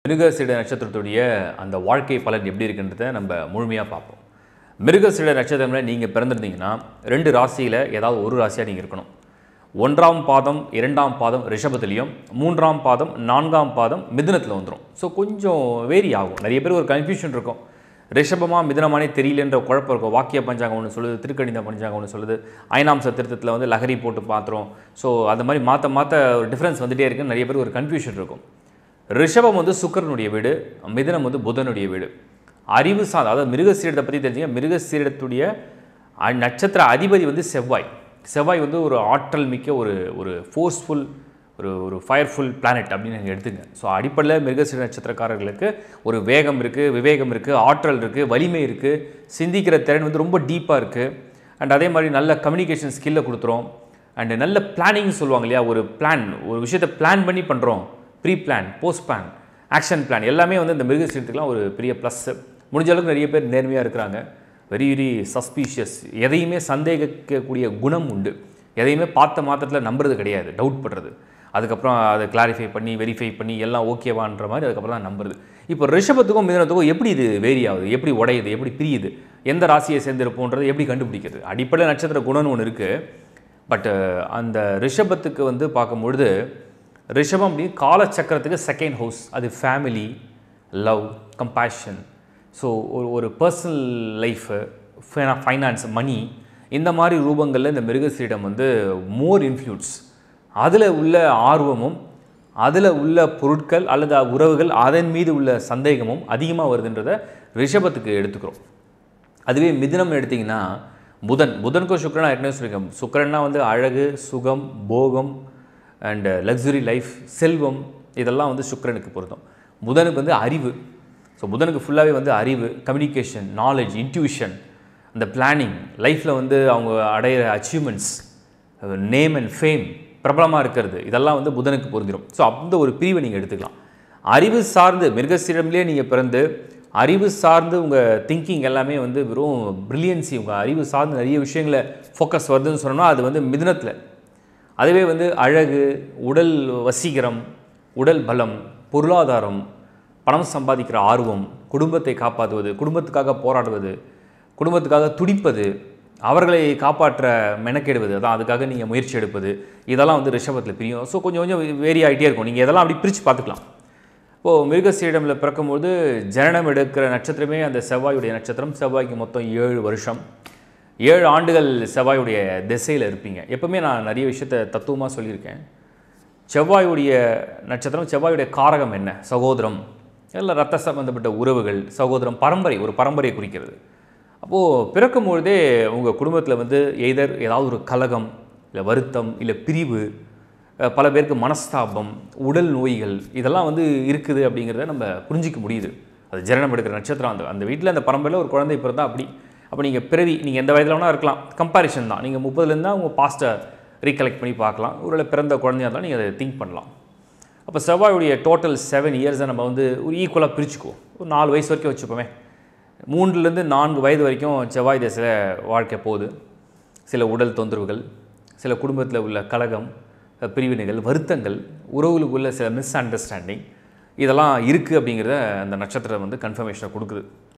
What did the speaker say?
மிருகசீட நட்சத்திரத்துடைய அந்த வாழ்க்கை பலன் எப்படி இருக்குன்றதை நம்ம முழுமையாக பார்ப்போம் மிருகசீட நட்சத்திரம்ல நீங்கள் பிறந்திருந்தீங்கன்னா ரெண்டு ராசியில் ஏதாவது ஒரு ராசியாக நீங்கள் இருக்கணும் ஒன்றாம் பாதம் இரண்டாம் பாதம் ரிஷபத்துலேயும் மூன்றாம் பாதம் நான்காம் பாதம் மிதுனத்தில் வந்துடும் ஸோ கொஞ்சம் வேரி ஆகும் நிறைய பேர் ஒரு கன்ஃபியூஷன் இருக்கும் ரிஷபமா மிதுனமானே தெரியலன்ற குழப்பம் இருக்கும் வாக்கிய பஞ்சாங்கம் ஒன்று சொல்லுது திருக்கணித பஞ்சாங்கம் ஒன்று சொல்லுது ஐநாம்ச திருத்தத்தில் வந்து லஹரி போட்டு பார்த்துரும் ஸோ அந்த மாதிரி மாற்ற மாற்ற ஒரு டிஃப்ரென்ஸ் வந்துட்டே இருக்குன்னு நிறைய பேருக்கு ஒரு கன்ஃபியூஷன் இருக்கும் ரிஷபம் வந்து சுக்கரனுடைய வீடு மிதுனம் வந்து புதனுடைய வீடு அறிவு சார்ந்த அதாவது மிருகசீரத்தை பற்றி தெரிஞ்சுங்க மிருகசீரத்துடைய அ- நட்சத்திர அதிபதி வந்து செவ்வாய் செவ்வாய் வந்து ஒரு ஆற்றல் மிக்க ஒரு ஒரு ஃபோர்ஸ்ஃபுல் ஒரு ஒரு ஃபயர்ஃபுல் பிளானட் அப்படின்னு நீங்கள் எடுத்துங்க ஸோ அடிப்படையில் மிருகசீர நட்சத்திரக்காரர்களுக்கு ஒரு வேகம் இருக்குது விவேகம் இருக்குது ஆற்றல் இருக்குது வலிமை இருக்குது சிந்திக்கிற திறன் வந்து ரொம்ப டீப்பாக இருக்குது அண்ட் அதே மாதிரி நல்ல கம்யூனிகேஷன் ஸ்கில்லை கொடுத்துரும் அண்டு நல்ல பிளானிங் சொல்லுவாங்க இல்லையா ஒரு பிளான் ஒரு விஷயத்தை பிளான் பண்ணி பண்ணுறோம் pre plan post plan action plan எல்லாமே வந்து இந்த மிருகசீரத்துக்குலாம் ஒரு பெரிய ப்ளஸ் முடிஞ்ச அளவுக்கு நிறைய பேர் நேர்மையாக இருக்கிறாங்க வெரி வெரி சஸ்பீஷியஸ் எதையுமே சந்தேகிக்கக்கூடிய குணம் உண்டு எதையுமே பார்த்த மாத்திரத்தில் நம்புறது கிடையாது டவுட் படுறது அதுக்கப்புறம் அதை கிளாரிஃபை பண்ணி வெரிஃபை பண்ணி எல்லாம் ஓகேவான்ற மாதிரி அதுக்கப்புறம் தான் நம்புறது இப்போ ரிஷபத்துக்கும் மிதனத்துக்கும் எப்படி இது வேரி ஆகுது எப்படி உடையுது எப்படி பிரியுது எந்த ராசியை சேர்ந்திருப்போன்றது எப்படி கண்டுபிடிக்கிறது அடிப்படை நட்சத்திர குணம்னு ஒன்று இருக்குது பட் அந்த ரிஷபத்துக்கு வந்து பார்க்கும்பொழுது ரிஷபம் அப்படி காலச்சக்கரத்துக்கு செகண்ட் ஹவுஸ் அது ஃபேமிலி லவ் கம்பேஷன் ஸோ ஒரு ஒரு பர்சனல் லைஃபு ஃபைனான்ஸ் மணி இந்த மாதிரி ரூபங்களில் இந்த மிருகசீடம் வந்து மோர் இன்ஃப்ளூன்ஸ் அதில் உள்ள ஆர்வமும் அதில் உள்ள பொருட்கள் அல்லது உறவுகள் அதன் மீது உள்ள சந்தேகமும் அதிகமாக வருதுன்றதை ரிஷபத்துக்கு எடுத்துக்கிறோம் அதுவே மிதுனம் எடுத்திங்கன்னா புதன் புதனுக்கும் சுக்கிரனா ஏற்கனவே சொல்லியிருக்கேன் சுக்கிரன்னா வந்து அழகு சுகம் போகம் அண்டு லக்ஸுரி லைஃப் செல்வம் இதெல்லாம் வந்து சுக்கிரனுக்கு பொருத்தம் புதனுக்கு வந்து அறிவு ஸோ புதனுக்கு ஃபுல்லாகவே வந்து அறிவு கம்யூனிகேஷன் நாலேஜ் இன்ட்யூஷன் அந்த பிளானிங் லைஃப்பில் வந்து அவங்க அடையிற அச்சீவ்மெண்ட்ஸ் நேம் அண்ட் ஃபேம் பிரபலமாக இருக்கிறது இதெல்லாம் வந்து புதனுக்கு பொருந்திடும் ஸோ அந்த ஒரு பிரிவை நீங்கள் எடுத்துக்கலாம் அறிவு சார்ந்து மிருகசீரம்லேயே நீங்கள் பிறந்து அறிவு சார்ந்து உங்கள் திங்கிங் எல்லாமே வந்து வெறும் பிரில்லியன்சி உங்கள் அறிவு சார்ந்து நிறைய விஷயங்களை ஃபோக்கஸ் வருதுன்னு சொன்னோம்னா அது வந்து மிதுனத்தில் அதுவே வந்து அழகு உடல் வசீகரம் உடல் பலம் பொருளாதாரம் பணம் சம்பாதிக்கிற ஆர்வம் குடும்பத்தை காப்பாற்றுவது குடும்பத்துக்காக போராடுவது குடும்பத்துக்காக துடிப்பது அவர்களை காப்பாற்ற மெனக்கெடுவது அதான் அதுக்காக நீங்கள் முயற்சி எடுப்பது இதெல்லாம் வந்து ரிஷபத்தில் பிரியும் ஸோ கொஞ்சம் கொஞ்சம் வேரி ஆகிட்டே இருக்கும் நீங்கள் இதெல்லாம் அப்படி பிரித்து பார்த்துக்கலாம் இப்போது மிருகசீடமில் பிறக்கும்போது ஜனனம் எடுக்கிற நட்சத்திரமே அந்த செவ்வாயுடைய நட்சத்திரம் செவ்வாய்க்கு மொத்தம் ஏழு வருஷம் ஏழு ஆண்டுகள் செவ்வாயுடைய திசையில் இருப்பீங்க எப்பவுமே நான் நிறைய விஷயத்த தத்துவமாக சொல்லியிருக்கேன் செவ்வாயுடைய நட்சத்திரம் செவ்வாயுடைய காரகம் என்ன சகோதரம் இல்லை ரத்த சம்பந்தப்பட்ட உறவுகள் சகோதரம் பரம்பரை ஒரு பரம்பரையை குறிக்கிறது அப்போது பிறக்கும் பொழுதே உங்கள் குடும்பத்தில் வந்து எய்தர் ஏதாவது ஒரு கலகம் இல்லை வருத்தம் இல்லை பிரிவு அஹ் பல பேருக்கு மனஸ்தாபம் உடல் நோய்கள் இதெல்லாம் வந்து இருக்குது அப்படிங்கிறத நம்ம புரிஞ்சிக்க முடியுது அது ஜனனம் எடுக்கிற நட்சத்திரம் அந்த அந்த வீட்டில் அந்த பரம்பரையில் ஒரு குழந்தை பிறந்தா அப்படி அப்போ நீங்கள் பிறவி நீங்கள் எந்த வயதில் வேணால் இருக்கலாம் கம்பாரிஷன் தான் நீங்கள் முப்பதுலேருந்து உங்கள் பாஸ்ட்டை ரீகலெக்ட் பண்ணி பார்க்கலாம் ஒருவேளை பிறந்த குழந்தையா இருந்தாலும் நீங்கள் அதை திங்க் பண்ணலாம் அப்போ செவ்வாயுடைய டோட்டல் செவன் இயர்ஸை நம்ம வந்து ஒரு ஈக்குவலாக பிரிச்சுக்குவோம் ஒரு நாலு வயசு வரைக்கும் வச்சுப்போமே மூன்றுலேருந்து நான்கு வயது வரைக்கும் செவ்வாய் திசையில் வாழ்க்கை போகுது சில உடல் தொந்தரவுகள் சில குடும்பத்தில் உள்ள கலகம் பிரிவினைகள் வருத்தங்கள் உறவுகளுக்குள்ள சில மிஸ் அண்டர்ஸ்டாண்டிங் இதெல்லாம் இருக்குது அப்படிங்கிறத அந்த நட்சத்திரம் வந்து கன்ஃபர்மேஷனை கொடுக்குது